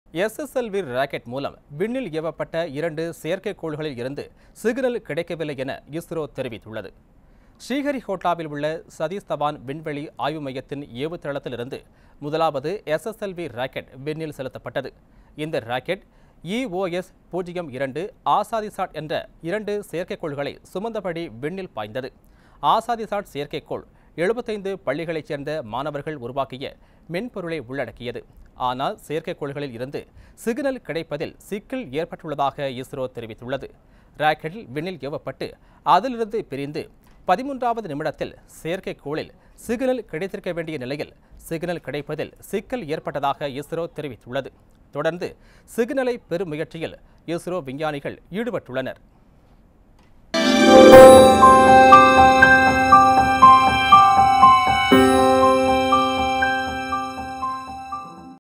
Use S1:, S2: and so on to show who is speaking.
S1: SSLV rocket மூலம் விண்ணில் ஏவப்பட்ட இரண்டு செயற்கைக்கோள்களில் இருந்து சிக்னல் கிடைக்கவில்லை என இஸ்ரோ தெரிவித்துள்ளது ஸ்ரீஹரிகோட்டாவில் உள்ள சதீஷ் தவான் விண்வெளி ஆய்வு மையத்தின் ஏவுதளத்திலிருந்து முதலாவது எஸ்எஸ்எல்வி ராக்கெட் விண்ணில் செலுத்தப்பட்டது இந்த ராக்கெட் இஓஎஸ் பூஜ்ஜியம் இரண்டு ஆசாதிசாட் என்ற இரண்டு செயற்கைக்கோள்களை சுமந்தபடி விண்ணில் பாய்ந்தது ஆசாதிசாட் செயற்கைக்கோள் எழுபத்தைந்து பள்ளிகளைச் சேர்ந்த மாணவர்கள் உருவாக்கிய மென்பொருளை உள்ளடக்கியது ஆனால் செயற்கைக்கோள்களில் இருந்து சிக்னல் கிடைப்பதில் சிக்கல் ஏற்பட்டுள்ளதாக இஸ்ரோ தெரிவித்துள்ளது ராக்கெட்டில் விண்ணில் ஏவப்பட்டு அதிலிருந்து பிரிந்து பதிமூன்றாவது நிமிடத்தில் செயற்கைக்கோளில் சிக்னல் கிடைத்திருக்க வேண்டிய நிலையில் சிக்னல் கிடைப்பதில் சிக்கல் ஏற்பட்டதாக இஸ்ரோ தெரிவித்துள்ளது தொடர்ந்து சிக்னலை பெறும் முயற்சியில் இஸ்ரோ விஞ்ஞானிகள் ஈடுபட்டுள்ளனர்